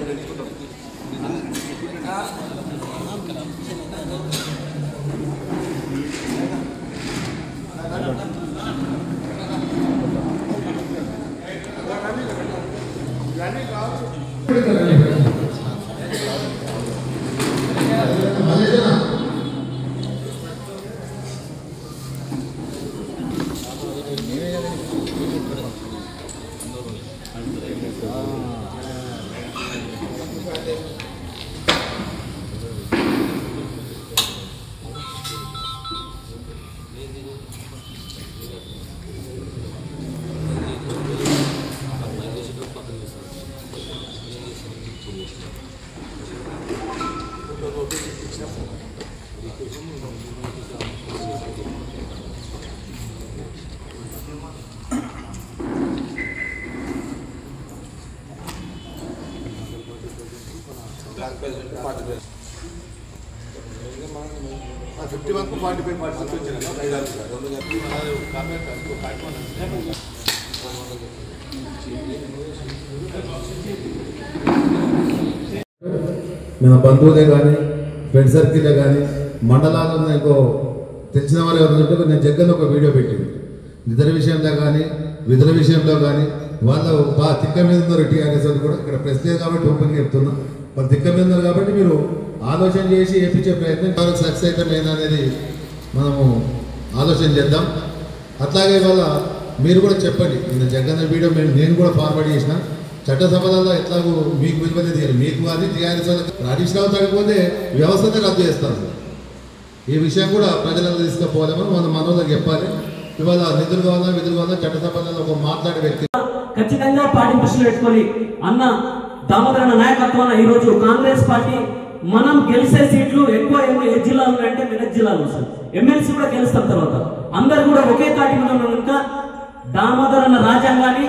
Fifty one forty five percent వచ్చిన ఐదారు మన బంధువులే కానీ ఫ్రెండ్ సర్కిలే కానీ మండలాల్లో నాకు తెలిసిన వారు ఎవరు ఉంటే నేను జగ్గన్ ఒక వీడియో పెట్టింది నిద్ర విషయంలో కానీ విధుల విషయంలో కానీ వాళ్ళు బాగా తిక్క మీద ఉన్నారు టీఆర్ఎస్ వాళ్ళు కూడా ఇక్కడ ప్రెస్ లేదు కాబట్టి ఓపెన్ చెప్తున్నా వాళ్ళు తిక్క మీద ఉన్నారు కాబట్టి మీరు ఆలోచన చేసి వేపించే ప్రయత్నం వాళ్ళకి సక్సెస్ అయితే మెయిన్ అనేది మనము ఆలోచన చేద్దాం అట్లాగే ఇవాళ మీరు కూడా చెప్పండి నిన్న జగన్ వీడియో మేము నేను కూడా ఫార్వర్డ్ చేసిన చట్టసభలలో ఎట్లాగో మీకు విలువనే తీయాలి మీకు అది టీఆర్ఎస్ వాళ్ళకి అడిషనల్ అవుతాడిపోతే వ్యవస్థనే రద్దు చేస్తారు ఈ విషయం కూడా ప్రజలకు తీసుకుపోవాలేమని మనం మనోళ్ళకి చెప్పాలి ఇవాళ నిధులు కావాలా విధులు కావాలా చట్టసభలలో ఒక మాట్లాడే వ్యక్తి ఖచ్చితంగా పార్టీ దృష్టిలో పెట్టుకొని అన్న దామోదరన్న నాయకత్వాన ఈ రోజు కాంగ్రెస్ పార్టీ మనం గెలిచే సీట్లు ఎక్కువ ఏమో ఏ జిల్లాలు ఉన్నాయంటే మెదక్ జిల్లాలో సార్ ఎమ్మెల్సీ కూడా గెలుస్తాం తర్వాత అందరు కూడా ఒకే తాటి మీద ఉన్న కనుక దామోదరన్న రాజ్యాంగాన్ని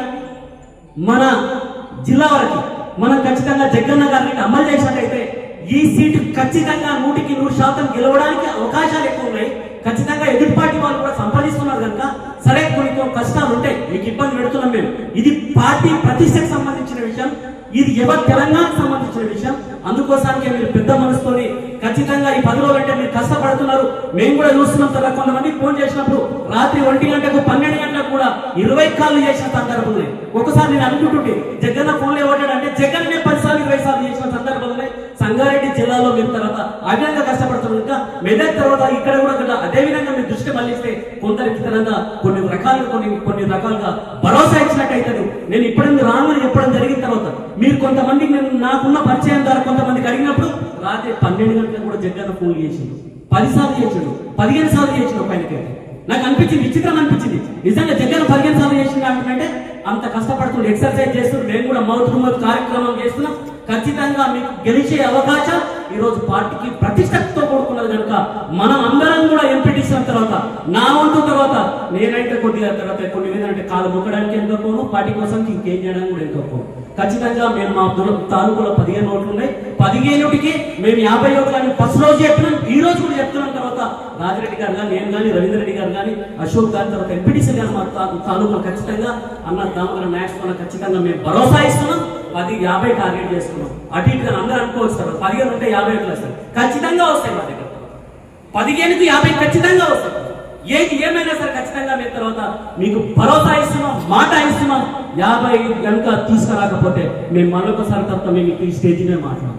మన జిల్లా వరకు మనం ఖచ్చితంగా జగన్న గారిని అమలు చేసినట్టయితే ఈ సీటు ఖచ్చితంగా నూటికి నూరు శాతం గెలవడానికి అవకాశాలు ఎక్కువ ఉన్నాయి ఖచ్చితంగా ఎదుటి పార్టీ వాళ్ళు కూడా సంపాదిస్తున్నారు కనుక సరే కొన్ని కొన్ని కష్టాలు ఉంటాయి మీకు ఇబ్బంది పెడుతున్నాం మేము ఇది పార్టీ ప్రతిష్టకు సంబంధించిన విషయం ఇది ఎవరు తెలంగాణకు సంబంధించిన విషయం అందుకోసానికి మీరు పెద్ద మనసుతోని ఖచ్చితంగా ఈ పది రోజులు అంటే మీరు కష్టపడుతున్నారు మేము కూడా చూస్తున్నాం కదా కొంతమంది ఫోన్ చేసినప్పుడు రాత్రి ఒంటి గంటకు పన్నెండు గంటలకు కూడా ఇరవై కాళ్ళు చేసిన సందర్భం ఉన్నాయి ఒకసారి నేను అనుకుంటుంటే జగన్ ఫోన్ ఏమంటాడంటే జగన్ నే పది సార్లు ఇరవై సార్లు చేసిన సందర్భం ఉన్నాయి సంగారెడ్డి జిల్లాలో మీరు తర్వాత ఆ విధంగా కష్టపడుతున్నారు ఇంకా మెదక్ తర్వాత ఇక్కడ కూడా కదా అదే విధంగా మీరు దృష్టి మళ్ళిస్తే కొందరికి తనంగా కొన్ని రకాలుగా కొన్ని కొన్ని రకాలుగా భరోసా ఇచ్చినట్టయితే నేను ఇప్పుడే రాను చెప్పడం జరిగిన తర్వాత మీరు కొంతమందికి నేను నాకున్న పరిచయం ద్వారా కొంతమందికి అడిగినప్పుడు రాత్రి పన్నెండు గంటలకు కూడా జగన్ ఫోన్ చేసిండు పది సార్లు చేసిండు పదిహేను సార్లు చేసిండు ఒక ఆయనకైతే నాకు అనిపించింది విచిత్రం అనిపించింది నిజంగా జగన్ పదిహేను సార్లు చేసింది అంటే అంత కష్టపడుతుంది ఎక్సర్సైజ్ చేస్తున్నారు మేము కూడా మౌత్ టు మౌత్ కార్యక్రమం చేస్తున్నాం ఖచ్చితంగా మీకు గెలిచే అవకాశం ఈ రోజు పార్టీకి ప్రతిష్టతో కూడుకున్నది కనుక మనం అందరం కూడా ఎంపీటీసిన తర్వాత నా వంతు తర్వాత నేనైతే కొద్దిగా తర్వాత కొన్ని ఏంటంటే కాలు మొక్కడానికి ఎంకపోను పార్టీ కోసం ఇంకేం చేయడానికి కూడా ఎంకపోను ఖచ్చితంగా మేము మా దుర- తాలూకులో పదిహేను ఓట్లు ఉన్నాయి పదిహేనుటికి మేము యాభై ఓట్లని ఫస్ట్ రోజు చెప్పినాం ఈ రోజు కూడా చెప్తున్నాం తర్వాత రాజిరెడ్డి గారు కానీ నేను కానీ రవీంద్ర రెడ్డి గారు కానీ అశోక్ గారి తర్వాత ఎంపీటీసీ గారు మా తా- తాలూకా ఖచ్చితంగా అన్న దామోదర నాయక్స్ వల్ల ఖచ్చితంగా మేము భరోసా ఇస్తున్నాం పది యాభై టార్గెట్ చేసుకున్నాం అటు ఇటు అందరూ అనుకోవచ్చు తర్వాత పదిహేను ఉంటే యాభై ఎట్లా వస్తాయి ఖచ్చితంగా వస్తాయి మా దగ్గర పదిహేనుకి యాభై ఖచ్చితంగా వస్తాయి ఏది ఏమైనా సరే ఖచ్చితంగా మేము తర్వాత మీకు భరోసా ఇస్తున్నాం మాట ఇస్తున్నాం యాభై కనుక తీసుకురాకపోతే మేము మరొకసారి తప్ప మేము ఈ స్టేజ్ మీద మాట్లాడాం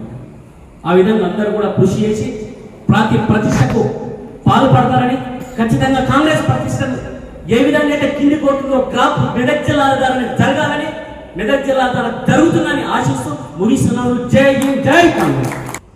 ఆ విధంగా అందరూ కూడా కృషి చేసి ప్రతి ప్రతిష్టకు పాల్పడతారని ఖచ్చితంగా కాంగ్రెస్ ప్రతిష్టను ఏ విధంగా అయితే కింది కోర్టులో గ్రాఫ్ మెదక్ జిల్లా ద్వారా జరగాలని మెదక్ జిల్లా ద్వారా జరుగుతుందని ఆశిస్తూ ముగిస్తున్నాను జై హింద్ జై కాంగ్రెస్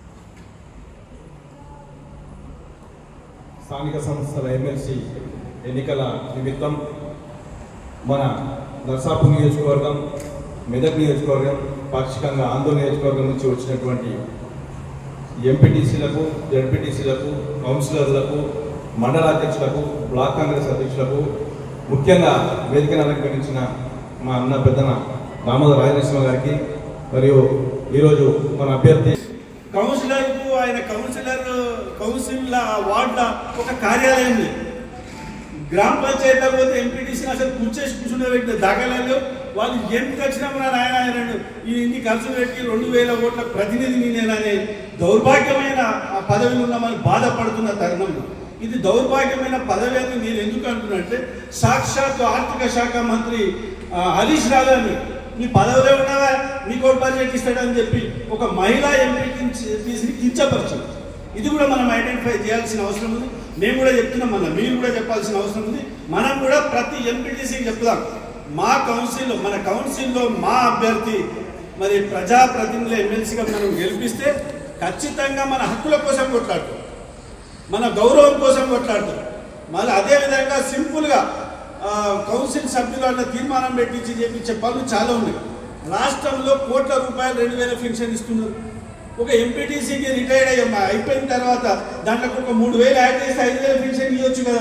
స్థానిక సంస్థల ఎమ్మెల్సీ ఎన్నికల నిమిత్తం మన నర్సాపూర్ నియోజకవర్గం మెదక్ నియోజకవర్గం పాక్షికంగా ఆందోళన నియోజకవర్గం నుంచి వచ్చినటువంటి ఎంపీటీసీలకు జడ్పీటీసీలకు కౌన్సిలర్లకు మండల అధ్యక్షులకు బ్లాక్ కాంగ్రెస్ అధ్యక్షులకు ముఖ్యంగా వేదికను అలంకరించిన మా అన్న పెద్దన దామోదర రాజనరసింహ గారికి మరియు ఈరోజు మన అభ్యర్థి కౌన్సిలర్ కు ఆయన కౌన్సిలర్ కౌన్సిల్ వార్డుల ఒక కార్యాలయం ఉంది గ్రామ పంచాయతీలో పోతే ఎంపీటీసీని అసలు కూర్చేసి కూర్చునే పెట్టిన దాఖలాలు వాళ్ళు ఎందుకు వచ్చినా మన నాయన ఆయన ఈ ఇన్ని ఖర్చు పెట్టి రెండు వేల ఓట్ల ప్రతినిధిని నేననే దౌర్భాగ్యమైన ఆ పదవిలో ఉన్నామని బాధపడుతున్న తరుణంలో ఇది దౌర్భాగ్యమైన పదవి అని నేను ఎందుకు అంటున్నానంటే సాక్షాత్ ఆర్థిక శాఖ మంత్రి ఆ, హరీష్ రావు గారిని నీ పదవిలో ఉన్నావా నీకు ఒక బడ్జెట్ ఇస్తాడని చెప్పి ఒక మహిళా ఎంపీటీసీని కించపరిచింది ఇది కూడా మనం ఐడెంటిఫై చేయాల్సిన అవసరం ఉంది మేము కూడా చెప్తున్నాం మన మీరు కూడా చెప్పాల్సిన అవసరం ఉంది మనం కూడా ప్రతి ఎంపీటీసీకి చెప్తాం మా కౌన్సిల్లో మన కౌన్సిల్లో మా అభ్యర్థి మరి ప్రజాప్రతినిధుల ఎమ్మెల్సీగా మనం గెలిపిస్తే ఖచ్చితంగా మన హక్కుల కోసం కొట్లాడుతాం మన గౌరవం కోసం కొట్లాడతాం మళ్ళీ అదేవిధంగా సింపుల్గా ఆ, కౌన్సిల్ సభ్యులు అన్న తీర్మానం పెట్టించి చేపించే పనులు చాలా ఉన్నాయి రాష్ట్రంలో కోట్ల రూపాయలు రెండు వేల పెన్షన్ ఇస్తున్నారు ఒక ఎంపీటీసీకి రిటైర్డ్ అయ్యమ్మా అయిపోయిన తర్వాత దాంట్లో ఒక మూడు వేలు యాడ్ చేసి ఐదు వేల పెన్షన్ ఇవ్వచ్చు కదా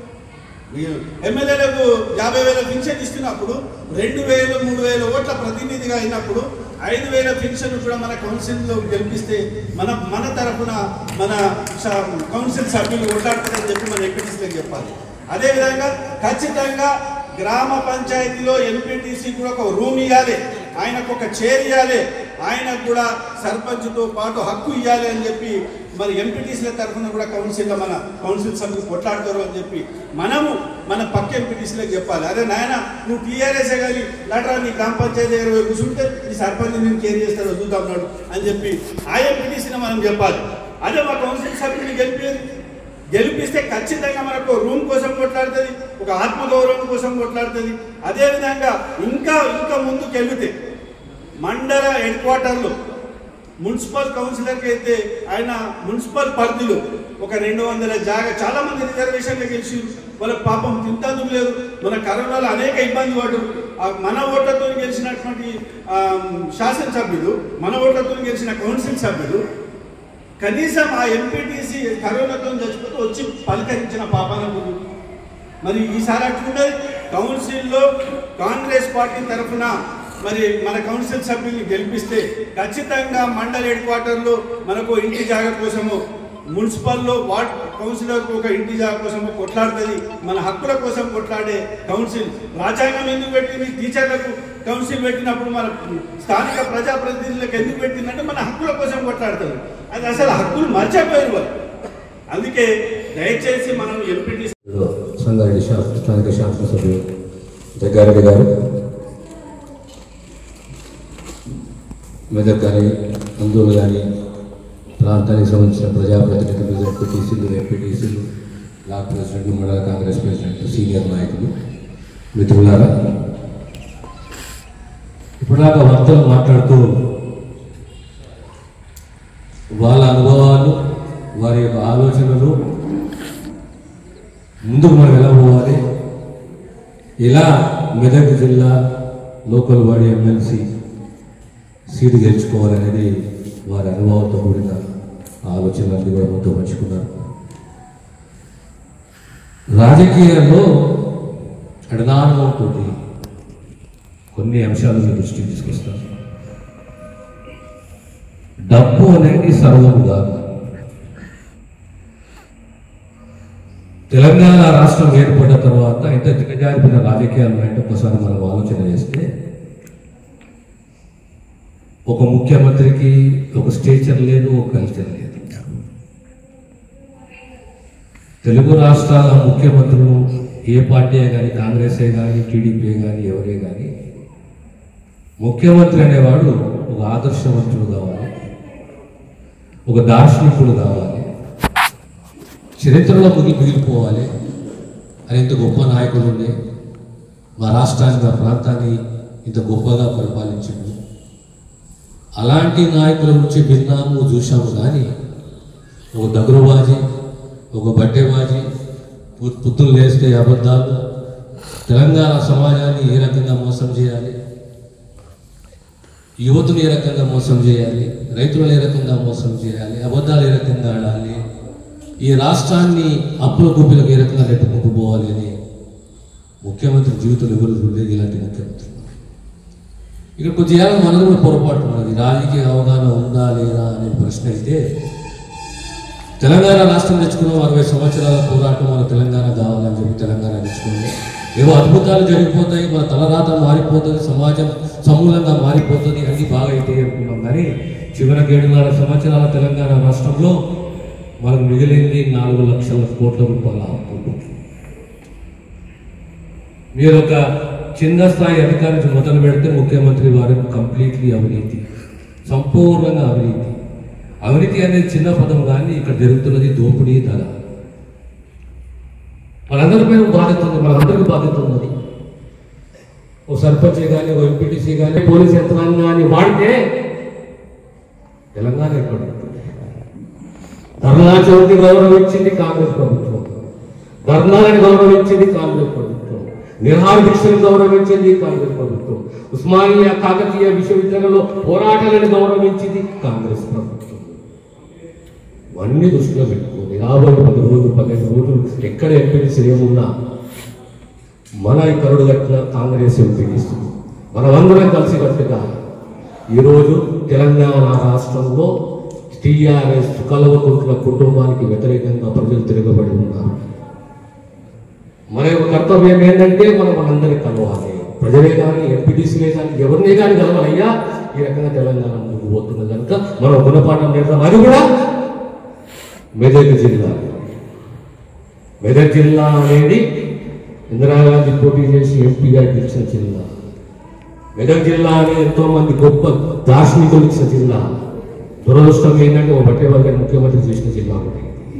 ఎమ్మెల్యేలకు యాభై వేల పెన్షన్ ఇస్తున్నప్పుడు రెండు వేలు మూడు వేల ఓట్ల ప్రతినిధిగా అయినప్పుడు ఐదు వేల పెన్షన్ కూడా మన కౌన్సిల్లో గెలిపిస్తే మన మన తరఫున మన స- కౌన్సిల్ సభ్యులు ఓట్లాడతారని చెప్పి మన ఎంపీటీసీలకు చెప్పాలి అదేవిధంగా ఖచ్చితంగా గ్రామ పంచాయతీలో ఎంపీటీసీ కూడా ఒక రూమ్ ఇవ్వాలి ఆయనకు ఒక చైర్ ఇవ్వాలి ఆయనకు కూడా సర్పంచ్తో పాటు హక్కు ఇవ్వాలి అని చెప్పి మరి ఎంపీటీసీల తరఫున కూడా కౌన్సిల్లో మన కౌన్సిల్ సభ్యులు కొట్లాడతారు అని చెప్పి మనము మన పక్క ఎంపీటీసీలకు చెప్పాలి అరే నాయన నువ్వు టీఆర్ఎస్ఏ కానీ లటరా నీ గ్రామ పంచాయతీ దగ్గర పోయి కూర్చుంటే నీ సర్పంచ్ నేను కేర్ చేస్తాడు చూద్దాం నాడు అని చెప్పి ఆ ఎంపీటీసీని మనం చెప్పాలి అదే మా కౌన్సిల్ సభ్యుని గెలిపేది గెలిపిస్తే ఖచ్చితంగా మనకు రూమ్ కోసం కొట్లాడుతుంది ఒక ఆత్మగౌరవం కోసం కొట్లాడుతుంది అదేవిధంగా ఇంకా ఇంకా ముందుకు వెళితే మండల హెడ్ క్వార్టర్లో మున్సిపల్ కౌన్సిలర్కి అయితే ఆయన మున్సిపల్ పరిధిలో ఒక రెండు వందల జాగా చాలా మంది రిజర్వేషన్లు గెలిచి వాళ్ళకి పాపం తింటాదు లేదు మన కరోనాలో అనేక ఇబ్బంది పడ్డారు ఆ మన ఓట్లతో గెలిచినటువంటి ఆ, శాసనసభ్యులు మన ఓట్లతో గెలిచిన కౌన్సిల్ సభ్యులు కనీసం ఆ ఎంపీటీసీ కరోనాతో చచ్చిపోతే వచ్చి పలకరించిన పాపాన ముందు మరి ఈసారి అట్లుండదు కౌన్సిల్లో కాంగ్రెస్ పార్టీ తరఫున మరి మన కౌన్సిల్ సభ్యుల్ని గెలిపిస్తే ఖచ్చితంగా మండల్ హెడ్ క్వార్టర్లో మనకు ఇంటి జాగా కోసము మున్సిపల్లో వార్డ్ కౌన్సిలర్కు ఒక ఇంటి జాగా కోసము కొట్లాడుతుంది మన హక్కుల కోసం కొట్లాడే కౌన్సిల్ రాజ్యాంగం ఎందుకు పెట్టింది టీచర్లకు కౌన్సిల్ పెట్టినప్పుడు మన స్థానిక ప్రజాప్రతినిధులకు ఎందుకు పెట్టిందంటే మన హక్కుల కోసం కొట్లాడుతుంది అది అసలు హక్కులు మర్చిపోయారు వాళ్ళు అందుకే దయచేసి మనం ఎంపీటీ సంగారెడ్డి శాసన స్థానిక శాసనసభ్యులు జగ్గారెడ్డి గారు మెదక్ కానీ అందులో కానీ ప్రాంతానికి సంబంధించిన ప్రజాప్రతినిధులు ఎంపీటీసీలు ఎంపీటీసీలు బ్లాక్ ప్రెసిడెంట్ మండల కాంగ్రెస్ ప్రెసిడెంట్ సీనియర్ నాయకులు మిత్రులారా ఇప్పటిదాకా వక్తలు మాట్లాడుతూ వాళ్ళ అనుభవాలు వారి యొక్క ఆలోచనలు ముందుకు మనం ఎలా పోవాలి ఎలా మెదక్ జిల్లా లోకల్ బాడీ ఎమ్మెల్సీ సీటు గెలుచుకోవాలనేది వారి అనుభవంతో కూడిన ఆలోచనలన్నీ కూడా మనతో పంచుకున్నారు రాజకీయాల్లో అడనానుభవంతో కొన్ని అంశాలు మీ దృష్టికి తీసుకొస్తాను డబ్బు అనేది సర్వము కాదు తెలంగాణ రాష్ట్రం ఏర్పడిన తర్వాత ఇంత దిగజారిపోయిన రాజకీయాలు అంటే ఒకసారి మనం ఆలోచన చేస్తే ఒక ముఖ్యమంత్రికి ఒక స్టేచర్ లేదు ఒక కల్చర్ లేదు తెలుగు రాష్ట్రాల ముఖ్యమంత్రులు ఏ పార్టీ కానీ కాంగ్రెసే కానీ టీడీపీ కానీ ఎవరే కానీ ముఖ్యమంత్రి అనేవాడు ఒక ఆదర్శవంతుడు కావాలి ఒక దార్శనికుడు కావాలి చరిత్రలో మిగిలి మిగిలిపోవాలి అని ఇంత గొప్ప నాయకుడు ఉండే మా రాష్ట్రాన్ని మా ప్రాంతాన్ని ఇంత గొప్పగా పరిపాలించిండు అలాంటి నాయకుల నుంచి విన్నాము చూసాము కానీ ఒక దగ్గరబాజీ ఒక బట్టెబాజీ పు- పుత్తులు లేస్తే అబద్ధాలు తెలంగాణ సమాజాన్ని ఏ రకంగా మోసం చేయాలి యువతను ఏ రకంగా మోసం చేయాలి రైతులను ఏ రకంగా మోసం చేయాలి అబద్ధాలు ఏ రకంగా ఆడాలి ఈ రాష్ట్రాన్ని అప్పుల గుబ్బిలకు ఏ రకంగా నెట్టుకుంటూ పోవాలి అని ముఖ్యమంత్రి జీవితంలో ఎవరు చూడలేదు ఇలాంటి ముఖ్యమంత్రి ఇక్కడ కొద్దిగా మనది కూడా పొరపాటు ఉన్నది రాజకీయ అవగాహన ఉందా లేదా అనే ప్రశ్న అయితే తెలంగాణ రాష్ట్రం తెచ్చుకున్నాం అరవై సంవత్సరాల పోరాటం మన తెలంగాణ కావాలని చెప్పి తెలంగాణ తెచ్చుకుంది ఏవో అద్భుతాలు జరిగిపోతాయి మన తలరాత మారిపోతుంది సమాజం సమూలంగా మారిపోతుంది అన్ని బాగా అయితే అనుకున్నాం కానీ చివరికి ఏడున్నర సంవత్సరాల తెలంగాణ రాష్ట్రంలో మనకు మిగిలింది నాలుగు లక్షల కోట్ల రూపాయల అప్పు మీరు ఒక చిన్న స్థాయి అధికారి నుంచి మొదలు పెడితే ముఖ్యమంత్రి వారు కంప్లీట్లీ అవినీతి సంపూర్ణంగా అవినీతి అవినీతి అనేది చిన్న పదం కానీ ఇక్కడ జరుగుతున్నది దోపిడీ ధర మనందరిపై బాధ్యత ఉంది మనందరికీ బాధ్యత ఉన్నది ఓ సర్పంచ్ కానీ ఓ ఎంపీటీసీ కానీ పోలీస్ యంత్రాంగాన్ని వాడితే తెలంగాణ ఎక్కడ ఉంటుంది? ధర్నా చౌదరి గౌరవించింది కాంగ్రెస్ ప్రభుత్వం ధర్నాలను గౌరవించింది కాంగ్రెస్ ప్రభుత్వం నిర్హార దీక్షను గౌరవించింది కాంగ్రెస్ ప్రభుత్వం ఉస్మానియా కాకతీయ విశ్వవిద్యాలయంలో పోరాటాలను గౌరవించింది కాంగ్రెస్ ప్రభుత్వం ఇవన్నీ దృష్టిలో పెట్టుకోండి రాబోయే పది రోజులు పదిహేను రోజులు ఎక్కడ ఎంపీటీసీ ఏమున్నా మన ఈ కరుడు కట్టిన కాంగ్రెస్ ఎంపీటీసీ మనమందరం కలిసి కట్టుగా ఈరోజు తెలంగాణ రాష్ట్రంలో టీఆర్ఎస్ కలవకుంట్ల కుటుంబానికి వ్యతిరేకంగా ప్రజలు తిరగబడి ఉన్నారు మన యొక్క కర్తవ్యం ఏంటంటే మనం మనందరినీ కలవాలి ప్రజలే కానీ ఎంపీటీసీలే కానీ ఎవరినే కానీ కలవాలయ్యా ఈ రకంగా తెలంగాణ ముందుకు పోతున్నది కనుక మనం గుణపాఠం నేర్దాం అది కూడా మెదక్ జిల్లా మెదక్ జిల్లా అనేది ఇందిరాగాంధీ పోటీ చేసి ఎంపీగా గెలిచిన జిల్లా మెదక్ జిల్లా అనేది ఎంతో మంది గొప్ప దార్శనికులు ఇచ్చిన జిల్లా దురదృష్టం ఏంటంటే ఒక బట్టేవాళ్ళ ముఖ్యమంత్రి చేసిన జిల్లా ఒకటి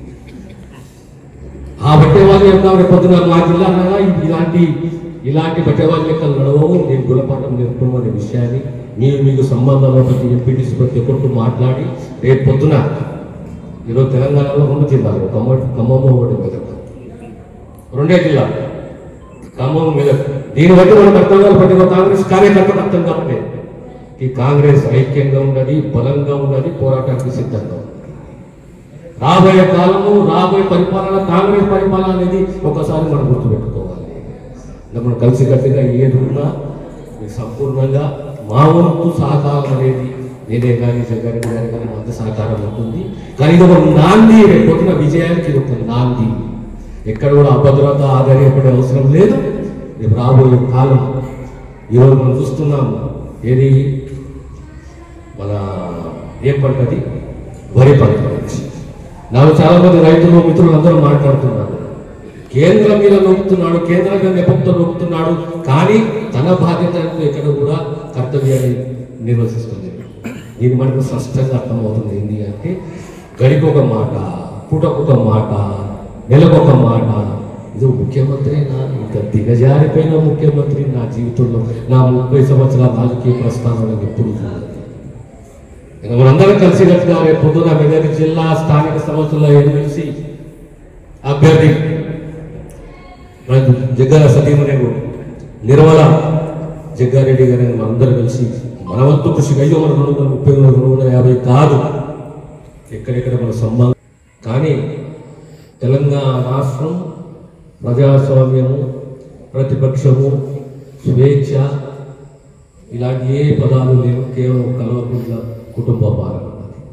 ఆ బట్టేవాళ్ళు చెప్తామని పొద్దున మా జిల్లా అనగా ఇలాంటి ఇలాంటి బట్టేవాళ్ళ లెక్కలు నడవవు నేను గుణపాఠం నేర్పుకున్నాం అనే విషయాన్ని మీరు మీకు సంబంధంలో ప్రతి ఎంపీటీసీ ప్రతి ఒక్కరితో మాట్లాడి రేపు పొద్దున ఈరోజు తెలంగాణలో రెండు జిల్లాలు ఖమ్మం ఖమ్మం ఒకటి మెదక్ రెండే జిల్లాలు ఖమ్మం మెదక్ దీన్ని బట్టి మనకు అర్థం కావాలి ప్రతి ఒక్క కాంగ్రెస్ కార్యకర్తకు అర్థం కాబట్టి ఈ కాంగ్రెస్ ఐక్యంగా ఉన్నది బలంగా ఉన్నది పోరాటానికి సిద్ధంగా ఉంది రాబోయే కాలము రాబోయే పరిపాలన కాంగ్రెస్ పరిపాలన అనేది ఒకసారి మనం గుర్తుపెట్టుకోవాలి ఇంకా మనం కలిసి కట్టుగా ఏది ఉన్నా మీకు సంపూర్ణంగా మా వంతు సహకారం అనేది నేనే కానీ జగ్గారెడ్డి గారి కానీ మా వంతు సహకారం ఉంటుంది కానీ ఇది ఒక నాంది రేపు పొద్దున విజయానికి ఇది ఒక నాంది ఎక్కడ కూడా అభద్రత ఆధారపడే అవసరం లేదు రేపు రాబోయే కాలం ఈరోజు మనం చూస్తున్నాం ఏది మన ఏం పంట అది వరి పంట గురించి నాకు చాలా మంది రైతులు మిత్రులు అందరూ మాట్లాడుతున్నారు కేంద్రం మీద నొక్కుతున్నాడు కేంద్రం మీద నెపంతో నొక్కుతున్నాడు కానీ తన బాధ్యత అంటూ ఎక్కడ కూడా కర్తవ్యాన్ని నిర్వహిస్తుంది దీని మనకు స్పష్టంగా అర్థమవుతుంది ఏంటి అంటే గడికొక మాట పూటకొక మాట నెలకొక మాట ఇది ముఖ్యమంత్రి నా ఇంకా దిగజారిపోయిన ముఖ్యమంత్రి నా జీవితంలో నా ముప్పై సంవత్సరాల రాజకీయ ప్రస్థానంలో ఎప్పుడు చూడలేదు ఇక మనందరం కలిసి కట్టుగా రేపు పొద్దున మెదక్ జిల్లా స్థానిక సంస్థల ఎమ్మెల్సీ అభ్యర్థి మన జగ్గాల సతీమణి నిర్మల జగ్గారెడ్డి గారిని మనందరం కలిసి మన వంతు కృషి అయ్యో మన రెండు వందల ముప్పై రెండు వందల యాభై కాదు ఎక్కడెక్కడ మన సంబంధం కానీ తెలంగాణ రాష్ట్రం ప్రజాస్వామ్యము ప్రతిపక్షము స్వేచ్ఛ ఇలాంటి ఏ పదాలు లేవు కేవలం కలవకుండా కుటుంబ పాలన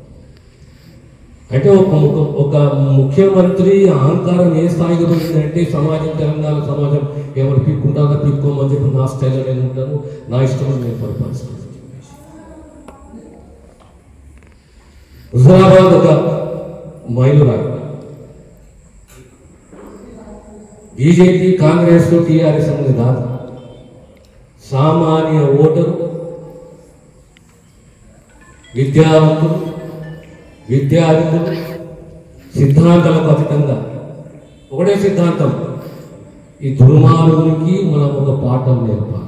అంటే ఒక ఒక- ఒక ముఖ్యమంత్రి అహంకారం ఏ స్థాయికి పోయిందంటే సమాజం తెలంగాణ సమాజం ఎవరు పీక్కుంటారో పీక్కోమని చెప్పి నా స్టైల్లో నేను ఉంటాను నా ఇష్టం నేను పరిపాలిస్తాను హుజరాబాద్ ఒక మైలురాయి బీజేపీ కాంగ్రెస్ టీఆర్ఎస్ అనేది కాదు సామాన్య ఓటరు విద్యావంతులు విద్యార్థులు సిద్ధాంతాలకు అతీతంగా ఒకటే సిద్ధాంతం ఈ దుర్మార్గునికి మనం ఒక పాఠం నేర్పాలి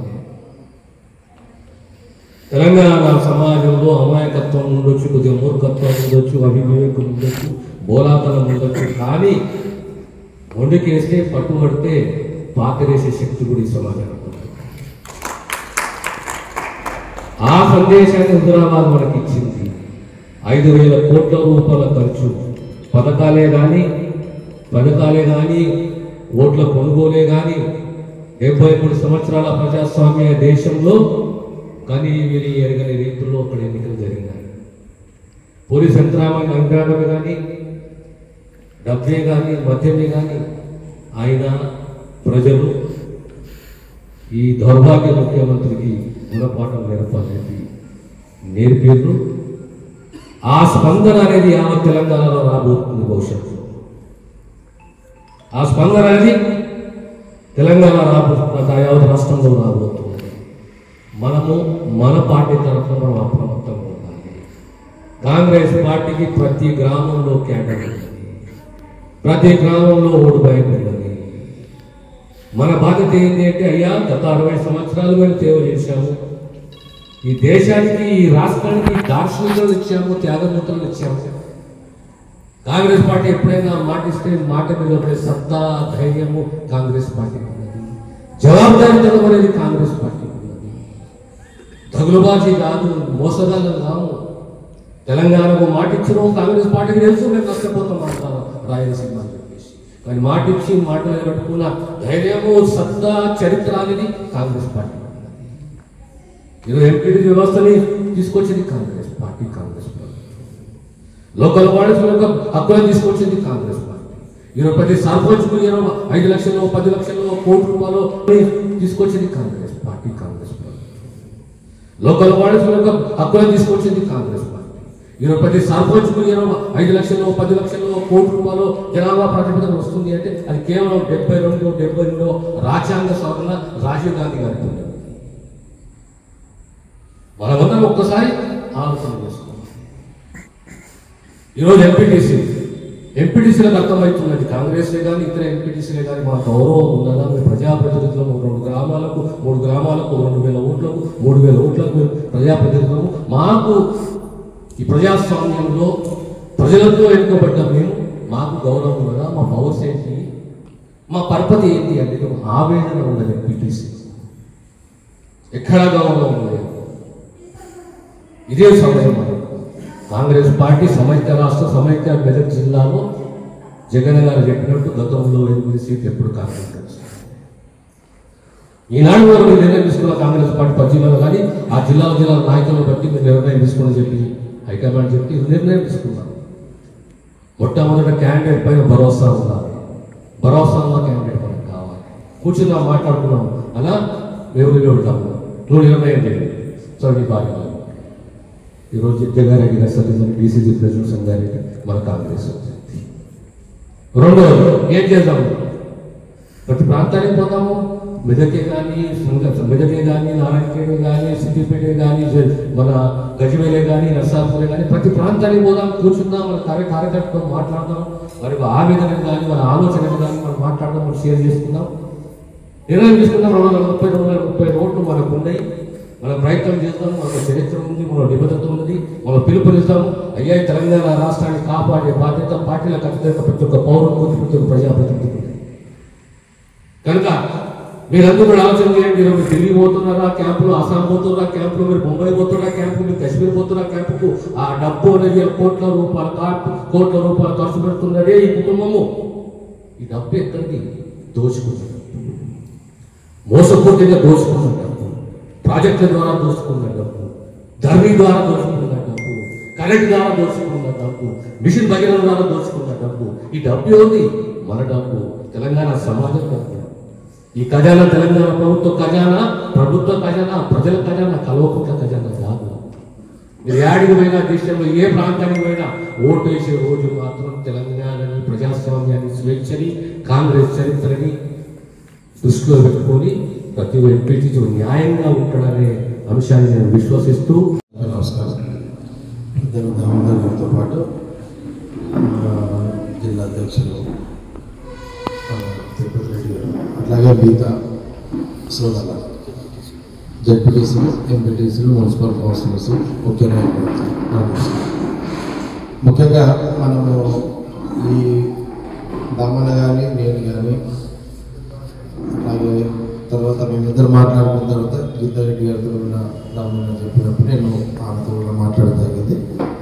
తెలంగాణ సమాజంలో అమాయకత్వం ఉండొచ్చు కొద్దిగా మూర్ఖత్వం ఉండొచ్చు అవివేకం ఉండొచ్చు బోలాతనం ఉండొచ్చు కానీ వండుకేస్తే పట్టుబడితే పాకరేసే శక్తి కూడా ఈ సమాజానికి ఉంది. ఆ సందేశాన్ని హుజరాబాద్ మనకి ఇచ్చింది ఐదు వేల కోట్ల రూపాయల ఖర్చు పథకాలే కానీ పథకాలే కానీ ఓట్ల కొనుగోలే కానీ డెబ్బై మూడు సంవత్సరాల ప్రజాస్వామ్య దేశంలో కానీ వీరి ఎరగని రీతుల్లో అక్కడ ఎన్నికలు జరిగినాయి పోలీస్ యంత్రాంగం యంత్రాంగం కానీ డబ్బే కానీ మద్యమే కానీ ఆయన ప్రజలు ఈ దౌర్భాగ్య ముఖ్యమంత్రికి గుణపాఠం నేర్పాలనేది నేర్పారు ఆ స్పందన అనేది యావత్ తెలంగాణలో రాబోతుంది భవిష్యత్తు ఆ స్పందన అనేది తెలంగాణ రాబోతున్న యావత్ రాష్ట్రంలో రాబోతుంది మనము మన పార్టీ తరఫున మనం అప్రమత్తంగా ఉండాలి కాంగ్రెస్ పార్టీకి ప్రతి గ్రామంలో క్యాడర్ ఉన్నది ప్రతి గ్రామంలో ఓటు బ్యాంక్ ఉన్నది మన బాధ్యత ఏంటి అంటే అయ్యా గత అరవై సంవత్సరాలు మేము సేవ చేశాము ఈ దేశానికి ఈ రాష్ట్రానికి దార్శనికులు ఇచ్చాము త్యాగమూర్తులు ఇచ్చాము కాంగ్రెస్ పార్టీ ఎప్పుడైనా మాటిస్తే మాట మీద పడే సత్తా ధైర్యము కాంగ్రెస్ పార్టీకి ఉన్నది జవాబుదారీతనం అనేది కాంగ్రెస్ పార్టీకి ఉన్నది తగులుబాజీ కాదు మోసగాళ్ళు కాము తెలంగాణకు మాటిచ్చిన కాంగ్రెస్ పార్టీకి తెలుసు మేము నష్టపోతాం అంటారు రాయలసీమ అని చెప్పేసి కానీ మాటిచ్చి మాట నిలబెట్టుకున్న ధైర్యము సత్తా చరిత్ర అనేది కాంగ్రెస్ పార్టీ ఈరోజు ఎంపీడీ వ్యవస్థని తీసుకొచ్చింది Congress party Congress party local bodies యొక్క హక్కులను తీసుకొచ్చింది కాంగ్రెస్ పార్టీ ఈరోజు ప్రతి సర్పంచ్కు ఈరోజు ఐదు లక్షలు పది లక్షలు కోటి రూపాయలు తీసుకొచ్చింది Congress party Congress party local bodies యొక్క హక్కులను తీసుకొచ్చింది కాంగ్రెస్ పార్టీ ఈరోజు ప్రతి సర్పంచ్కు ఈరోజు ఐదు లక్షలు పది లక్షలు కోటి రూపాయలు జనాభా ప్రాతిపదికన వస్తుంది అంటే అది కేవలం డెబ్బై రెండు డెబ్బై రెండు రాజ్యాంగ సవరణ రాజీవ్ గాంధీ గారికి ఉంది మనమందరం ఒక్కసారి ఆలోచన చేసుకుందాం ఈరోజు ఎంపీటీసీ ఎంపీటీసీలకు అర్థమవుతున్నది కాంగ్రెస్లే కానీ ఇతర ఎంపీటీసీలే కానీ మా గౌరవం ఉన్నదా మేము ప్రజాప్రతినిధులము రెండు గ్రామాలకు మూడు గ్రామాలకు రెండు వేల ఓట్లకు మూడు వేల ఓట్లకు మేము ప్రజాప్రతినిధులము మాకు ఈ ప్రజాస్వామ్యంలో ప్రజలతో ఎన్నుకోబడ్డ మేము మాకు గౌరవం ఉన్నదా మా పవర్స్ ఏంటి మా పరపతి ఏంటి అనేది ఒక ఆవేదన ఉన్నది ఎంపీటీసీ ఎక్కడా గౌరవం లేదు ఇదే సమయం మనకు కాంగ్రెస్ పార్టీ సమైక్య రాష్ట్ర సమైక్య మెదక్ జిల్లాలో జగన్ గారు చెప్పినట్టు గతంలో ఎనిమిది సీట్లు ఎప్పుడు కాంగ్రెస్ గెలిచింది. ఈనాడు వరకు మీరు నిర్ణయం తీసుకున్న కాంగ్రెస్ పార్టీ పది జిల్లాలో కానీ ఆ జిల్లాల జిల్లాల నాయకులను బట్టి మీరు నిర్ణయం తీసుకుని చెప్పి హైకమాండ్ చెప్పి నిర్ణయం తీసుకున్నారు మొట్టమొదట క్యాండిడేట్ పైన భరోసా ఉండాలి భరోసా ఉన్న క్యాండిడేట్ మనకు కావాలి కూర్చున్నాం మాట్లాడుకున్నాం అలా ఎవరు వెళ్తాము నువ్వు నిర్ణయం చేయండి సో నీ బాధ్యత ఈరోజు జగారెడ్డి గారు సత్యసారి బీసీసీ ప్రెసిడెంట్ సంగారెడ్డి మన కాంగ్రెస్ వచ్చింది రెండోది ఏం చేద్దాము ప్రతి ప్రాంతానికి పోతాము మెదకే కానీ మెదకే కానీ నారాయణఖేడ్ కానీ సిద్దిపేట కానీ మన గజవేలే కానీ నర్సాపూరే కానీ ప్రతి ప్రాంతానికి పోదాం కూర్చుందాం మన కార్య కార్యకర్తతో మాట్లాడదాం వారి ఆవేదన కానీ మన ఆలోచనలు కానీ మనం మాట్లాడదాం మనం షేర్ చేసుకుందాం నిర్ణయం తీసుకుందాం రెండు వందల ముప్పై రెండు వందల ముప్పై ఓట్లు మనకు ఉన్నాయి మన ప్రయత్నం చేద్దాం మన చరిత్ర ఉంది మన నిబద్ధత ఉన్నది మనం పిలుపునిస్తాం అయ్యా ఈ తెలంగాణ రాష్ట్రాన్ని కాపాడే బాధ్యత పార్టీల ఖచ్చితంగా ప్రతి ఒక్క పౌరులకు ప్రతి ఒక్క ప్రజాప్రతినిధికి ఉంది కనుక మీరందరూ కూడా ఆలోచన చేయండి మీరు మీరు ఢిల్లీ పోతున్నారా క్యాంపులో అస్సాం పోతున్నారా క్యాంపులో మీరు ముంబై పోతున్నారా క్యాంపు మీరు కాశ్మీర్ పోతున్నారా క్యాంపుకు ఆ డబ్బు అనేది కోట్ల రూపాయల ఖర్చు కోట్ల రూపాయలు ఖర్చు పెడుతున్నదే ఈ కుటుంబము ఈ డబ్బు ఎక్కడికి దోచుకున్నది మోసపూర్తిగా దోచుకున్న డబ్బు ప్రాజెక్టుల ద్వారా దోచుకున్న డబ్బు ధరణి ద్వారా దోచుకున్న డబ్బు కరెంట్ ద్వారా దోచుకున్న డబ్బు మిషన్ భగీరథ ద్వారా దోచుకున్న డబ్బు ఈ డబ్బు ఏది మన డబ్బు తెలంగాణ సమాజం డబ్బు ఈ ఖజానా తెలంగాణ ప్రభుత్వ ఖజానా ప్రభుత్వ ఖజానా ప్రజల ఖజానా కల్వకుంట్ల ఖజానా కాదు మీరు యాడికి పోయినా దేశంలో ఏ ప్రాంతానికి పోయినా ఓటు వేసే రోజు మాత్రం తెలంగాణని ప్రజాస్వామ్యాన్ని స్వేచ్ఛని కాంగ్రెస్ చరిత్రని దృష్టిలో పెట్టుకొని ప్రతి ఎంపీటీ న్యాయంగా ఉంటాడనే అంశాన్ని నేను విశ్వసిస్తూ నమస్కారం ఇద్దరు దామోదర్ గారితో పాటు ఆ, జిల్లా అధ్యక్షులు ఆ, తిరుపతి రెడ్డి గారు అట్లాగే మిగతా సోదరుల జడ్పీటీసీలు ఎంపీటీసీలు మున్సిపల్ కౌన్సిలర్స్ ముఖ్య నాయకులు నమస్కారం ముఖ్యంగా మనము ఈ దమ్మన కానీ నేను కానీ అలాగే తర్వాత మేమిద్దరు మాట్లాడుకున్న తర్వాత గీతారెడ్డి గారితో కూడా రమ్మని చెప్పినప్పుడు నేను ఆమెతో కూడా మాట్లాడడం జరిగింది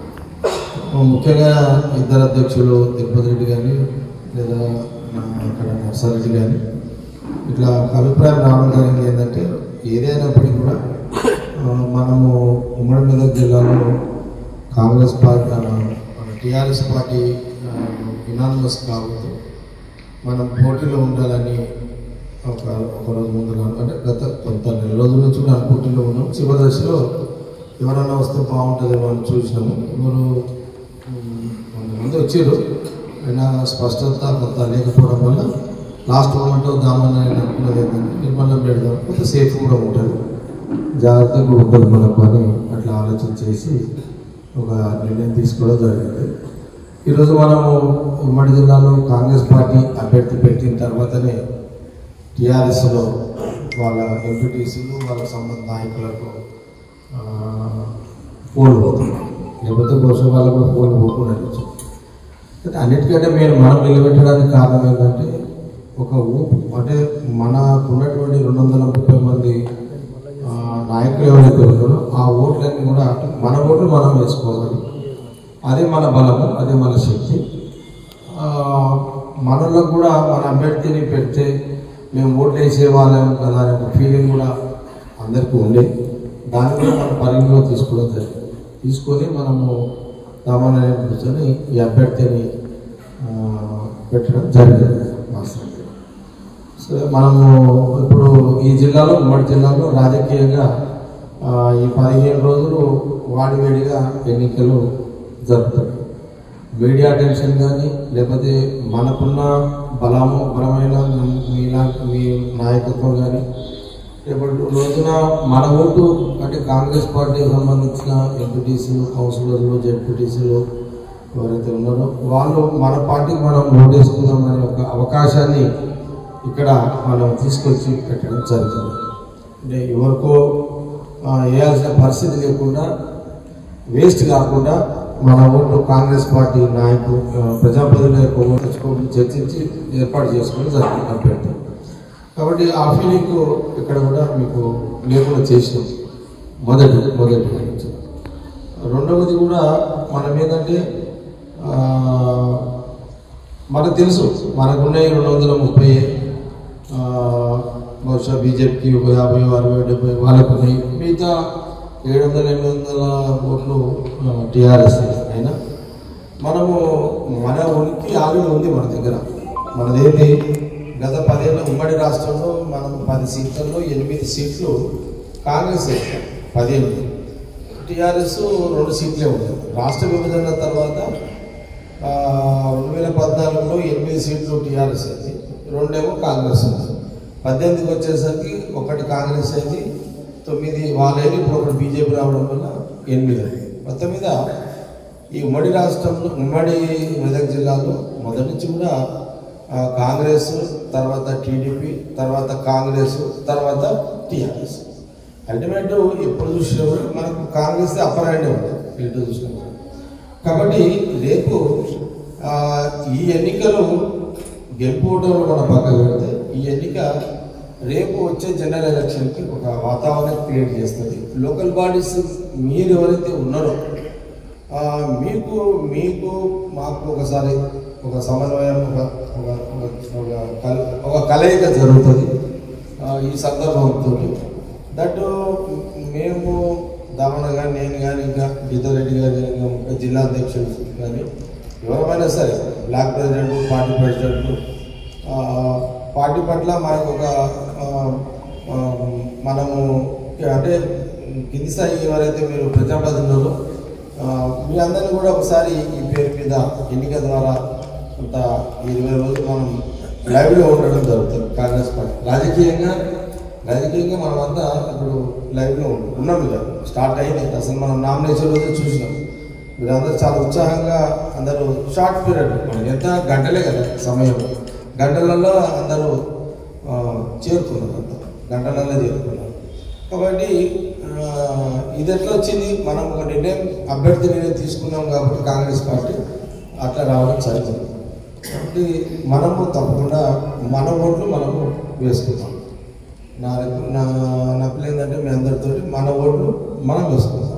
ముఖ్యంగా ఇద్దరు అధ్యక్షులు తిరుపతి రెడ్డి కానీ లేదా నా అక్కడ నర్సారెడ్డి కానీ ఇట్లా ఒక అభిప్రాయం రావడం జరిగింది ఏంటంటే ఏదైనప్పటికీ కూడా ఆ, మనము ఉమ్మడి మెదక్ జిల్లాలో Congress party TRS party unanimous కావద్దు మనం పోటీలో ఉండాలని ఒక ఒక రోజు ముందు నా- అంటే గత కొంత నెల రోజుల నుంచి కూడా పోటీలో ఉన్నాం చివరి దశలో ఎవరైనా వస్తే బాగుంటుందేమో అని చూసినాము ఎవరు ఉమ్, కొంతమంది వచ్చారు అయినా స్పష్టత కొంత లేకపోవడం వల్ల లాస్ట్ మూమెంట్ దామని నేను అనుకున్నది ఏంటంటే నిర్మలం పెడదాం కొంత సేఫ్ కూడా ఉంటుంది జాగ్రత్తగా కూడా ఉంటుంది మనకు అని అట్లా ఆలోచన చేసి ఒక నిర్ణయం తీసుకోవడం జరిగింది ఈరోజు మనము ఉమ్మడి జిల్లాలో కాంగ్రెస్ పార్టీ అభ్యర్థి పెట్టిన తర్వాతనే టీఆర్ఎస్లో వాళ్ళ ఎంపీటీసీలు వాళ్ళ సంబంధ నాయకులకు ఆ, ఫోన్ పోతున్నాయి లేకపోతే బహుశా వాళ్ళకు కూడా ఫోన్ పోకుండా ఉండొచ్చు. అయితే అన్నిటికంటే మేము మనం నిలబెట్టడానికి కారణం ఏంటంటే ఒక ఊపు అంటే మనకున్నటువంటి రెండు వందల ముప్పై మంది ఆ, నాయకులు ఎవరైతే ఉన్నారో ఆ ఓట్లన్నీ కూడా మన ఓట్లు మనం వేసుకోవాలి అదే మన బలము అదే మన శక్తి ఆ, మనలో కూడా మన అభ్యర్థిని పెడితే మేము ఓట్లు వేసే వాళ్ళం కదా అనే ఒక ఫీలింగ్ కూడా అందరికీ ఉండే దాన్ని కూడా మనం పరిగణలో తీసుకోవడం జరిగింది తీసుకొని మనము రామాలయం కూర్చొని ఈ అభ్యర్థిని ఆ, పెట్టడం జరిగింది వాస్తవంగా సో మనము ఇప్పుడు ఈ జిల్లాలో ఉమ్మడి జిల్లాలో రాజకీయంగా ఆ, ఈ పదిహేను రోజులు వాడివేడిగా ఎన్నికలు జరుపుతాయి మీడియా అటెన్షన్ కానీ లేకపోతే మనకున్న బలము బలమైన మీ- మీలా మీ నాయకత్వం కానీ రేపటి రోజున మన ఓటు అంటే కాంగ్రెస్ పార్టీకి సంబంధించిన ఎంపీటీసీలు కౌన్సిలర్లు జెడ్పీటీసీలు ఎవరైతే ఉన్నారో వాళ్ళు మన పార్టీకి మనం ఓటేసుకుందామనే ఒక అవకాశాన్ని ఇక్కడ మనం తీసుకొచ్చి పెట్టడం జరుగుతుంది అంటే ఎవరికో ఆ, వేయాల్సిన పరిస్థితి లేకుండా వేస్ట్ కాకుండా మన ఓటు కాంగ్రెస్ పార్టీ నాయకులు ఆ, ప్రజాప్రతినిధుల యొక్క ఓటు తెచ్చుకోవడం చర్చించి ఏర్పాటు చేసుకోవడం జరిగింది అభ్యర్థి కాబట్టి ఆ ఫీలింగ్ ఇక్కడ కూడా మీకు లేకుండా చేసినాం మొదటి మొదటి నుంచి రెండవది కూడా మనం ఏంటంటే ఆ, మనకు తెలుసు మనకున్నాయి రెండు వందల ముప్పై ఆ, బహుశా బీజేపీకి ఒక యాభై అరవై డెబ్బై వాళ్ళకు ఉన్నాయి మిగతా ఏడు వందల ఎనిమిది వందల ఓట్లు టీఆర్ఎస్ అయినా మనము మన ఉనికి ఆల్రెడీ ఉంది మన దగ్గర మనదేంటి గత పదేళ్ళ ఉమ్మడి రాష్ట్రంలో మనం పది సీట్లలో ఎనిమిది సీట్లు కాంగ్రెస్ వేసాం పదేళ్ళు టీఆర్ఎస్ రెండు సీట్లే ఉంది రాష్ట్ర విభజన తర్వాత ఆ, రెండు వేల పద్నాలుగులో ఎనిమిది సీట్లు టీఆర్ఎస్ అయింది రెండేమో కాంగ్రెస్ ఉంది పద్దెనిమిదికి వచ్చేసరికి ఒకటి కాంగ్రెస్ అయింది తొమ్మిది వాళ్ళైంది ఇప్పుడు ఒకటి బీజేపీ రావడం వల్ల ఎనిమిది అయింది మొత్తం మీద ఈ ఉమ్మడి రాష్ట్రంలో ఉమ్మడి మెదక్ జిల్లాలో మొదటి నుంచి కూడా ఆ, కాంగ్రెస్ తర్వాత టీడీపీ తర్వాత కాంగ్రెస్ తర్వాత టీఆర్ఎస్ అల్టిమేట్ ఎప్పుడు చూసినా కూడా మనకు కాంగ్రెస్ అప్పర్ హ్యాండ్ ఉంది ఇటు చూసినా కూడా కాబట్టి రేపు ఆ, ఈ ఎన్నికలు గెలుపు ఓటర్లు మన పక్క పెడితే ఈ ఎన్నిక రేపు వచ్చే జనరల్ ఎలక్షన్కి ఒక వాతావరణం క్రియేట్ చేస్తుంది లోకల్ బాడీస్ మీరు ఎవరైతే ఉన్నారో ఆ, మీకు మీకు మాకు ఒకసారి ఒక సమన్వయం ఒక ఒక ఒక- ఒక కల- ఒక కలయిక జరుగుతుంది ఆ, ఈ సందర్భంతో దట్ మేము దామణ కానీ నేను కానీ ఇంకా గీతారెడ్డి గారు కానీ ఇంకా ఇంకా జిల్లా అధ్యక్షులు కానీ ఎవరైనా సరే బ్లాక్ ప్రెసిడెంట్ పార్టీ ప్రెసిడెంట్ ఆ, పార్టీ పట్ల మనకు ఒక ఆ, ఆ, మనము అంటే కింది స్థాయి ఎవరైతే మీరు ప్రజాప్రతినిధులు ఆ, మీ అందరిని కూడా ఒకసారి ఈ పేరు మీద ఎన్నిక ద్వారా కొంత ఇరవై రోజులు మనం లైవ్లో ఉండడం జరుగుతుంది కాంగ్రెస్ పార్టీ రాజకీయంగా రాజకీయంగా మనమంతా ఇప్పుడు లైవ్లో ఉన్నాం ఇక స్టార్ట్ అయింది అసలు మనం నామినేషన్ రోజు చూసినాం మీరందరూ చాలా ఉత్సాహంగా అందరూ షార్ట్ పీరియడ్ మనకి ఎంత గంటలే కదా సమయం గంటలలో అందరూ ఆ, చేరుకున్నారు అంతా గంటలలో చేరుకున్నారు కాబట్టి ఆ, ఇది ఎట్లా వచ్చింది మనం ఒక నిర్ణయం అభ్యర్థి నిర్ణయం తీసుకున్నాం కాబట్టి కాంగ్రెస్ పార్టీ అట్లా రావడం జరిగింది కాబట్టి మనము తప్పకుండా మన ఓట్లు మనము వేసుకుంటాం నా నా నా పిల్ల ఏంటంటే మీ అందరితో మన ఓట్లు మనం వేసుకుందాం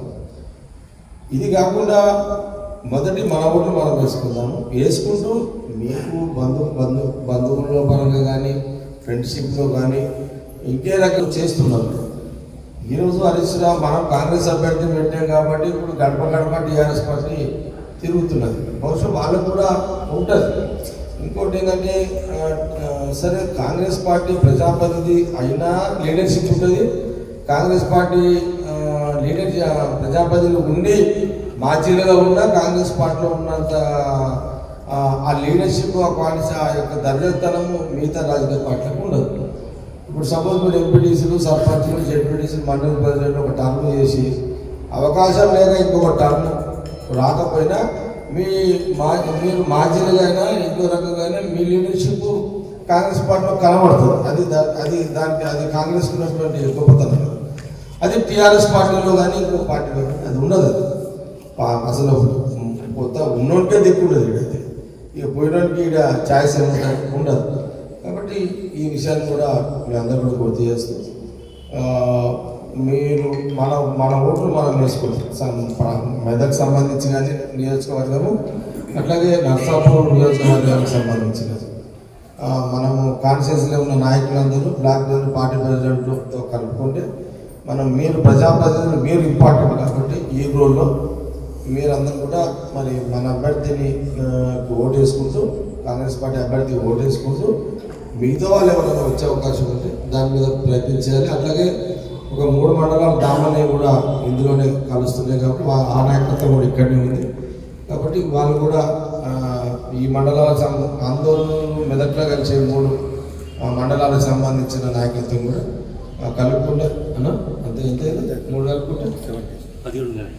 ఇది కాకుండా మొదటి మన ఓట్లు మనం వేసుకుందాము వేసుకుంటూ మీకు బంధు బంధు బంధువుల పరంగా కానీ ఫ్రెండ్షిప్లో కానీ ఇంకే రకం చేస్తున్నారు ఈరోజు హరీష్ రావు మనం కాంగ్రెస్ అభ్యర్థిని పెట్టాం కాబట్టి ఇప్పుడు గడప గడప టీఆర్ఎస్ పార్టీ తిరుగుతున్నది బహుశా వాళ్ళకు కూడా ఉంటుంది ఇంకోటి ఏంటంటే ఆ, ఆ, సరే కాంగ్రెస్ పార్టీ ప్రజాప్రతినిధి అయినా లీడర్షిప్ ఉంటుంది కాంగ్రెస్ పార్టీ ఆ, లీడర్ ఆ, ప్రజాప్రతినిధులు ఉండి మాజీలుగా ఉన్నా కాంగ్రెస్ పార్టీలో ఉన్నంత ఆ, ఆ లీడర్షిప్ ఆ క్వాలిటీ ఆ యొక్క దర్జతనము మిగతా రాజకీయ పార్టీలకు ఉండదు ఇప్పుడు సపోజ్ మీరు ఎంపీటీసీలు సర్పంచ్లు జెడ్పీటీసీలు మండలి ప్రెసిడెంట్ ఒక టర్మ్ చేసి అవకాశం లేక ఇంకొక టర్మ్ రాకపోయినా మీ మా మీరు మాజీలుగా అయినా ఇంకో రకంగా అయినా మీ లీడర్షిప్ కాంగ్రెస్ పార్టీలో కనబడుతుంది అది దా- అది దానికి అది కాంగ్రెస్ ఉన్నటువంటి గొప్పతనం కదా. అది టీఆర్ఎస్ పార్టీలో కానీ ఇంకో పార్టీలో కానీ అది ఉండదు అది పా- అసలు కొత్త ఉన్నోనికే దిక్కుండదు ఈడైతే ఇక పోయినోనికి ఈడ ఛాయిస్ ఏముంటుంది ఉండదు కాబట్టి ఈ విషయాన్ని కూడా మీ అందరూ కూడా గుర్తు చేస్తూ ఆ, మీరు మన మన ఓట్లు మనం వేసుకుంటాం సం- ప్ర- మెదక్ సంబంధించి కానీ నియోజకవర్గము అట్లాగే నర్సాపూర్ నియోజకవర్గానికి సంబంధించినది ఆ, మనము కాన్షియస్లో ఉన్న నాయకులందరూ బ్లాక్ బెల్ట్ పార్టీ ప్రెసిడెంట్తో కలుపుకుంటే మనం మీరు ప్రజాప్రతినిధులు మీరు ఇంపార్టెంట్ కాబట్టి ఈ రోల్లో మీరందరూ కూడా మరి మన అభ్యర్థిని ఆ, ఓటు వేసుకుంటూ కాంగ్రెస్ పార్టీ అభ్యర్థి ఓటు వేసుకుంటూ మిగతా వాళ్ళు ఎవరైనా వచ్చే అవకాశం ఉంటే దాని మీద ప్రయత్నించాలి అట్లాగే ఒక మూడు మండలాలు దామనే కూడా ఇందులోనే కలుస్తున్నాయి కాబట్టి వా- ఆ నాయకత్వం కూడా ఇక్కడనే ఉంది కాబట్టి వాళ్ళు కూడా ఆ, ఈ మండలాలకు సంబ ఆందోళనలు మెదక్లో కలిసే మూడు ఆ, మండలాలకు సంబంధించిన నాయకత్వం కూడా ఆ, కలుపుకుంటే అన్న అంతే ఎంత అయింది? మూడు కలుపుకుంటే పదిహేడు ఉన్నాయి.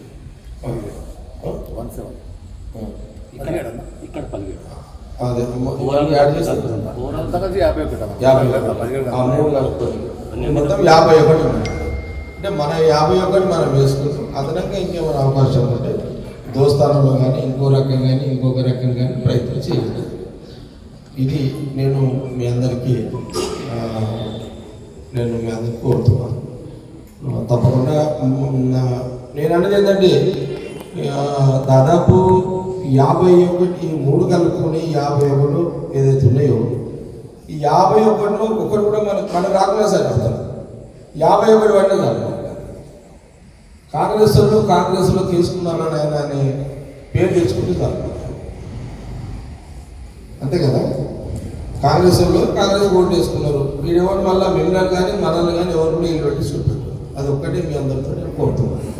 వన్ సెవెన్ ఆ. ఇక్కడ పదిహేడు అదే మొత్తం యాడ్ చేసి అంతకంటే యాభై ఒకటి అన్న. యాభై పదిహేడు ఆ మూడు కలుపుకొని మొత్తం యాభై ఒకటి ఉంది. అంటే మన యాభై ఒకటి మనం వేసుకుంటాం అదనంగా ఇంకేమైనా అవకాశం ఉంటే దోస్తానంలో కానీ ఇంకో రకం కానీ ఇంకొక రకం కానీ ప్రయత్నం చేయండి ఇది నేను మీ అందరికీ ఆ, నేను మీ అందరికీ కోరుతున్నాను ఆ, తప్పకుండా మ్, నా- నేను అనేది ఏంటంటే ఆ, దాదాపు యాభై ఒకటి ఈ మూడు కలుపుకొని యాభై ఒకటి ఏదైతే ఉన్నాయో ఈ యాభై ఒకటిలో ఒకటి కూడా మన మన రాకుండా సార్ అర్థం యాభై ఒకటి పడిన చాలు కాంగ్రెస్ వాళ్ళు కాంగ్రెస్లో తీసుకున్నారని ఆయన అని పేరు తెచ్చుకుంటే చాలు అంతే కదా కాంగ్రెస్ వాళ్ళు కాంగ్రెస్ ఓటు వేసుకున్నారు వీడెవరు మళ్ళీ మిమ్మల్ని కానీ మనల్ని కానీ ఎవరు కూడా వీళ్ళు పెట్టి చూపెట్టారు అది ఒక్కటే మీ అందరితో నేను కోరుతున్నాను